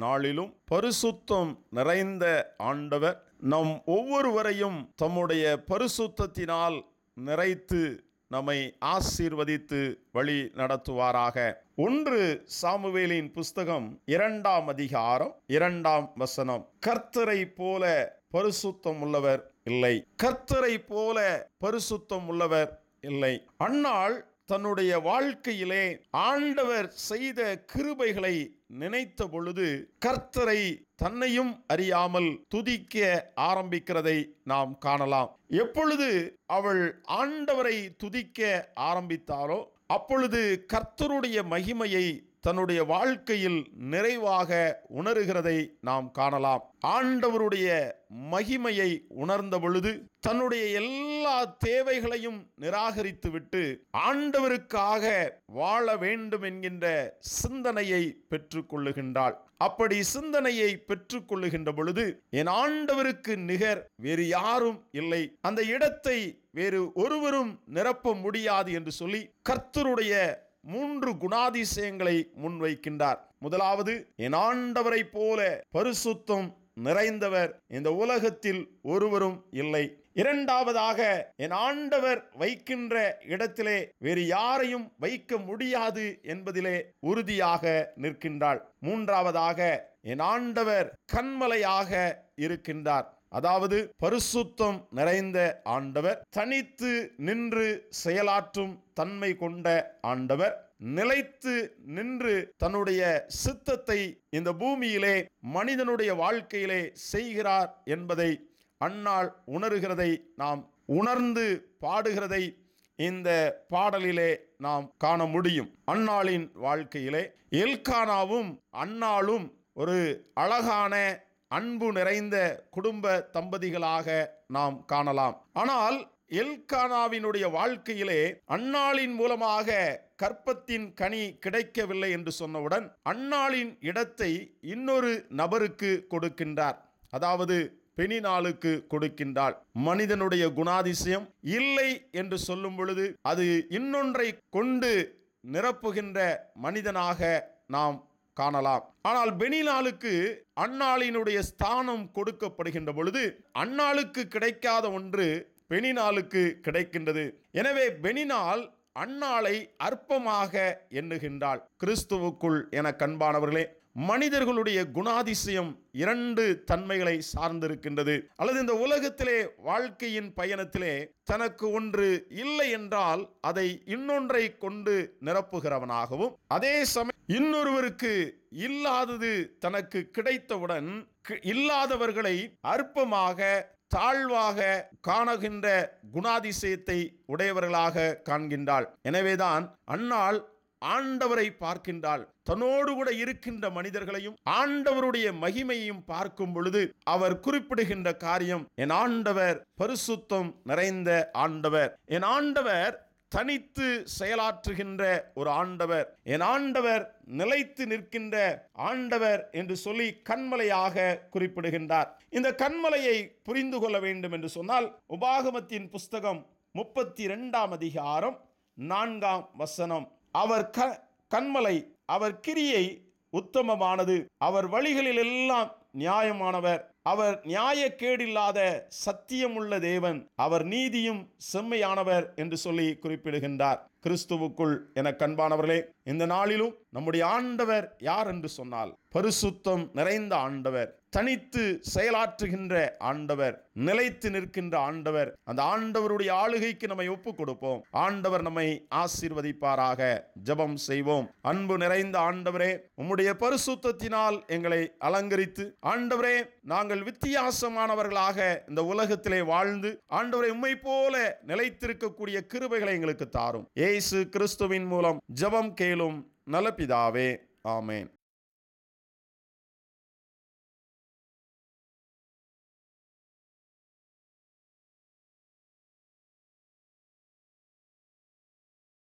நாளிலும் பரிசுத்தம் நிறைந்த ஆண்டவர் நம் ஒவ்வொருவரையும் தம்முடைய பரிசுத்தத்தினால் நிறைத்து நம்மை ஆசீர்வதித்து வழி நடத்துவாராக ஒன்று சாமுவேலின் புஸ்தகம் இரண்டாம் அதிகாரம் இரண்டாம் வசனம் கர்த்தரை போல பரிசுத்தம் உள்ளவர் இல்லை கர்த்தரை போல பரிசுத்தம் உள்ளவர் இல்லை அன்னாள் தன்னுடைய வாழ்க்கையிலே ஆண்டவர் செய்த கிருபைகளை நினைத்த பொழுது கர்த்தரை தன்னையும் அறியாமல் துதிக்க ஆரம்பிக்கிறதை நாம் காணலாம் எப்பொழுது அவள் ஆண்டவரை துதிக்க ஆரம்பித்தாரோ அப்பொழுது கர்த்தருடைய மகிமையை தன்னுடைய வாழ்க்கையில் நிறைவாக உணர்கிறதை நாம் காணலாம் ஆண்டவருடைய மகிமையை உணர்ந்த பொழுது தன்னுடைய எல்லா தேவைகளையும் நிராகரித்துவிட்டு ஆண்டவருக்காக வாழ வேண்டும் என்கின்ற சிந்தனையை பெற்றுக்கொள்ளுகின்றாள் அப்படி சிந்தனையை பெற்றுக்கொள்ளுகின்ற பொழுது என் ஆண்டவருக்கு நிகர் வேறு யாரும் இல்லை அந்த இடத்தை வேறு ஒருவரும் நிரப்ப முடியாது என்று சொல்லி கர்த்தருடைய மூன்று குணாதிசயங்களை முன்வைக்கின்றார் முதலாவது என் ஆண்டவரை போல பரிசுத்தம் நிறைந்தவர் இந்த உலகத்தில் ஒருவரும் இல்லை இரண்டாவதாக என் ஆண்டவர் வைக்கின்ற இடத்திலே வேறு யாரையும் வைக்க முடியாது என்பதிலே உறுதியாக நிற்கின்றாள் மூன்றாவதாக என் ஆண்டவர் கண்மலையாக இருக்கின்றார் அதாவது பரிசுத்தம் நிறைந்த ஆண்டவர் தனித்து நின்று செயலாற்றும் தன்மை கொண்ட ஆண்டவர் நிலைத்து நின்று தன்னுடைய சித்தத்தை இந்த பூமியிலே மனிதனுடைய வாழ்க்கையிலே செய்கிறார் என்பதை அன்னாள் உணர்கிறதை நாம் உணர்ந்து பாடுகிறதை இந்த பாடலிலே நாம் காண முடியும் அன்னாளின் வாழ்க்கையிலே எல்கானாவும் அன்னாளும் ஒரு அழகான அன்பு நிறைந்த குடும்ப தம்பதிகளாக நாம் காணலாம் ஆனால் எல்கானாவினுடைய வாழ்க்கையிலே அன்னாளின் மூலமாக கற்பத்தின் கனி கிடைக்கவில்லை என்று சொன்னவுடன் அன்னாளின் இடத்தை இன்னொரு நபருக்கு கொடுக்கின்றார் அதாவது பெணினாளுக்கு கொடுக்கின்றாள் மனிதனுடைய குணாதிசயம் இல்லை என்று சொல்லும் பொழுது அது இன்னொன்றை கொண்டு நிரப்புகின்ற மனிதனாக நாம் காணலாம் ஆனால் பெனிலாளுக்கு அன்னாளினுடைய ஸ்தானம் கொடுக்கப்படுகின்ற பொழுது அன்னாளுக்கு கிடைக்காத ஒன்று பெனினாளுக்கு கிடைக்கின்றது எனவே பெனினால் அன்னாளை அற்பமாக எண்ணுகின்றாள் கிறிஸ்துவுக்குள் என கண்பானவர்களே மனிதர்களுடைய குணாதிசயம் இரண்டு தன்மைகளை சார்ந்திருக்கின்றது அல்லது இந்த உலகத்திலே வாழ்க்கையின் பயணத்திலே தனக்கு ஒன்று இல்லை என்றால் அதை இன்னொன்றை கொண்டு நிரப்புகிறவனாகவும் அதே சமயம் இன்னொருவருக்கு இல்லாதது தனக்கு கிடைத்தவுடன் இல்லாதவர்களை அற்பமாக தாழ்வாக காணுகின்ற குணாதிசயத்தை உடையவர்களாக காண்கின்றாள் எனவேதான் அன்னாள் ஆண்டவரை பார்க்கின்றாள் தன்னோடு கூட இருக்கின்ற மனிதர்களையும் ஆண்டவருடைய மகிமையையும் பார்க்கும் பொழுது அவர் குறிப்பிடுகின்ற காரியம் என் ஆண்டவர் பரிசுத்தம் நிறைந்த ஆண்டவர் என் ஆண்டவர் தனித்து செயலாற்றுகின்ற ஒரு ஆண்டவர் என் ஆண்டவர் நிலைத்து நிற்கின்ற ஆண்டவர் என்று சொல்லி கண்மலையாக குறிப்பிடுகின்றார் இந்த கண்மலையை புரிந்து கொள்ள வேண்டும் என்று சொன்னால் உபாகமத்தின் புஸ்தகம் முப்பத்தி இரண்டாம் அதிகாரம் நான்காம் வசனம் அவர் க கண்மலை அவர் கிரியை உத்தமமானது அவர் வழிகளில் எல்லாம் நியாயமானவர் அவர் நியாயக்கேடில்லாத சத்தியமுள்ள தேவன் அவர் நீதியும் செம்மையானவர் என்று சொல்லி குறிப்பிடுகின்றார் கிறிஸ்துவுக்குள் என கண்பானவர்களே இந்த நாளிலும் நம்முடைய ஆண்டவர் யார் என்று சொன்னால் பரிசுத்தம் நிறைந்த ஆண்டவர் தனித்து செயலாற்றுகின்ற ஆண்டவர் நிலைத்து நிற்கின்ற ஆண்டவர் அந்த ஆண்டவருடைய ஆளுகைக்கு நம்மை ஒப்பு கொடுப்போம் ஆண்டவர் நம்மை ஆசீர்வதிப்பாராக ஜெபம் செய்வோம் அன்பு நிறைந்த ஆண்டவரே உம்முடைய பரிசுத்தத்தினால் எங்களை அலங்கரித்து ஆண்டவரே நாங்கள் வித்தியாசமானவர்களாக இந்த உலகத்திலே வாழ்ந்து ஆண்டவரை உம்மை போல நிலைத்திருக்கக்கூடிய கிருபைகளை எங்களுக்கு தாரும் ஏசு கிறிஸ்துவின் மூலம் ஜெபம் கேளும் நலபிதாவே ஆமேன்